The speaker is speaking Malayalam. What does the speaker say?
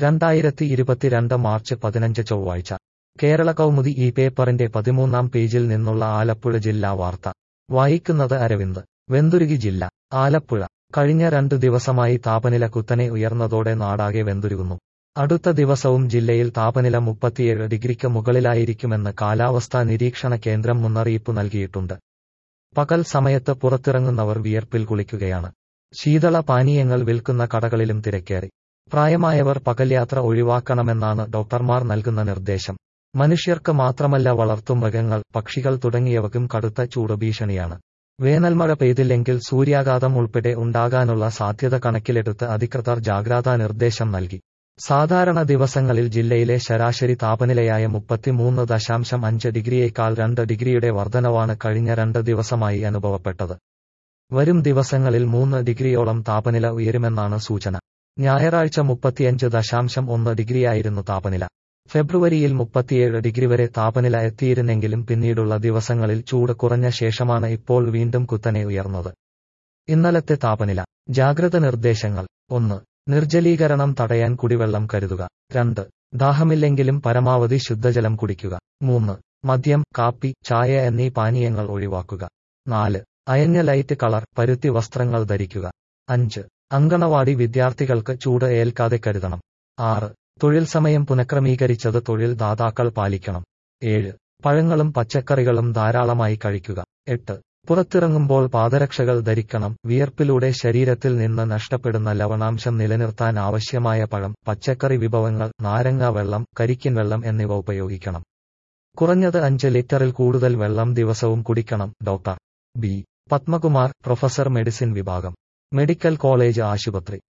രണ്ടായിരത്തി ഇരുപത്തിരണ്ട് മാർച്ച് പതിനഞ്ച് ചൊവ്വാഴ്ച കേരള കൗമുദി ഈ പേപ്പറിന്റെ പതിമൂന്നാം പേജിൽ നിന്നുള്ള ആലപ്പുഴ ജില്ലാ വാർത്ത വായിക്കുന്നത് അരവിന്ദ് വെന്തുരുകി ജില്ല ആലപ്പുഴ കഴിഞ്ഞ രണ്ടു ദിവസമായി താപനില കുത്തനെ ഉയർന്നതോടെ നാടാകെ വെന്തുരുകുന്നു അടുത്ത ദിവസവും ജില്ലയിൽ താപനില മുപ്പത്തിയേഴ് ഡിഗ്രിക്ക് മുകളിലായിരിക്കുമെന്ന് കാലാവസ്ഥാ നിരീക്ഷണ കേന്ദ്രം മുന്നറിയിപ്പ് നൽകിയിട്ടുണ്ട് പകൽ സമയത്ത് പുറത്തിറങ്ങുന്നവർ വിയർപ്പിൽ കുളിക്കുകയാണ് ശീതള പാനീയങ്ങൾ വിൽക്കുന്ന കടകളിലും തിരക്കേറി പ്രായമായവർ പകൽയാത്ര ഒഴിവാക്കണമെന്നാണ് ഡോക്ടർമാർ നൽകുന്ന നിർദ്ദേശം മനുഷ്യർക്ക് മാത്രമല്ല വളർത്തുമൃഗങ്ങൾ പക്ഷികൾ തുടങ്ങിയവക്കും കടുത്ത ചൂട് ഭീഷണിയാണ് വേനൽമഴ പെയ്തില്ലെങ്കിൽ സൂര്യാഘാതം ഉൾപ്പെടെ ഉണ്ടാകാനുള്ള സാധ്യത കണക്കിലെടുത്ത് അധികൃതർ ജാഗ്രതാ നിർദ്ദേശം നൽകി സാധാരണ ദിവസങ്ങളിൽ ജില്ലയിലെ ശരാശരി താപനിലയായ മുപ്പത്തിമൂന്ന് ദശാംശം അഞ്ച് ഡിഗ്രിയേക്കാൾ രണ്ട് ഡിഗ്രിയുടെ വർധനവാണ് കഴിഞ്ഞ രണ്ട് ദിവസമായി അനുഭവപ്പെട്ടത് വരും ദിവസങ്ങളിൽ മൂന്ന് ഡിഗ്രിയോളം താപനില ഉയരുമെന്നാണ് സൂചന ഞായറാഴ്ച മുപ്പത്തിയഞ്ച് ദശാംശം ഒന്ന് ഡിഗ്രിയായിരുന്നു താപനില ഫെബ്രുവരിയിൽ മുപ്പത്തിയേഴ് ഡിഗ്രി വരെ താപനില എത്തിയിരുന്നെങ്കിലും പിന്നീടുള്ള ദിവസങ്ങളിൽ ചൂട് കുറഞ്ഞ ശേഷമാണ് ഇപ്പോൾ വീണ്ടും കുത്തനെ ഉയർന്നത് ഇന്നലത്തെ താപനില ജാഗ്രത നിർദ്ദേശങ്ങൾ ഒന്ന് നിർജ്ജലീകരണം തടയാൻ കുടിവെള്ളം കരുതുക രണ്ട് ദാഹമില്ലെങ്കിലും പരമാവധി ശുദ്ധജലം കുടിക്കുക മൂന്ന് മദ്യം കാപ്പി ചായ എന്നീ പാനീയങ്ങൾ ഒഴിവാക്കുക നാല് അയഞ്ഞ ലൈറ്റ് കളർ പരുത്തി വസ്ത്രങ്ങൾ ധരിക്കുക അഞ്ച് അങ്കണവാടി വിദ്യാർത്ഥികൾക്ക് ചൂട് ഏൽക്കാതെ കരുതണം ആറ് തൊഴിൽ സമയം പുനഃക്രമീകരിച്ചത് തൊഴിൽ ദാതാക്കൾ പാലിക്കണം ഏഴ് പഴങ്ങളും പച്ചക്കറികളും ധാരാളമായി കഴിക്കുക എട്ട് പുറത്തിറങ്ങുമ്പോൾ പാദരക്ഷകൾ ധരിക്കണം വിയർപ്പിലൂടെ ശരീരത്തിൽ നിന്ന് നഷ്ടപ്പെടുന്ന ലവണാംശം നിലനിർത്താൻ ആവശ്യമായ പഴം പച്ചക്കറി വിഭവങ്ങൾ നാരങ്ങ വെള്ളം കരിക്കിൻ വെള്ളം എന്നിവ ഉപയോഗിക്കണം കുറഞ്ഞത് അഞ്ച് ലിറ്ററിൽ കൂടുതൽ വെള്ളം ദിവസവും കുടിക്കണം doctor B Padmakumar professor medicine വിഭാഗം മെഡിക്കൽ കോളേജ് ആശുപത്രി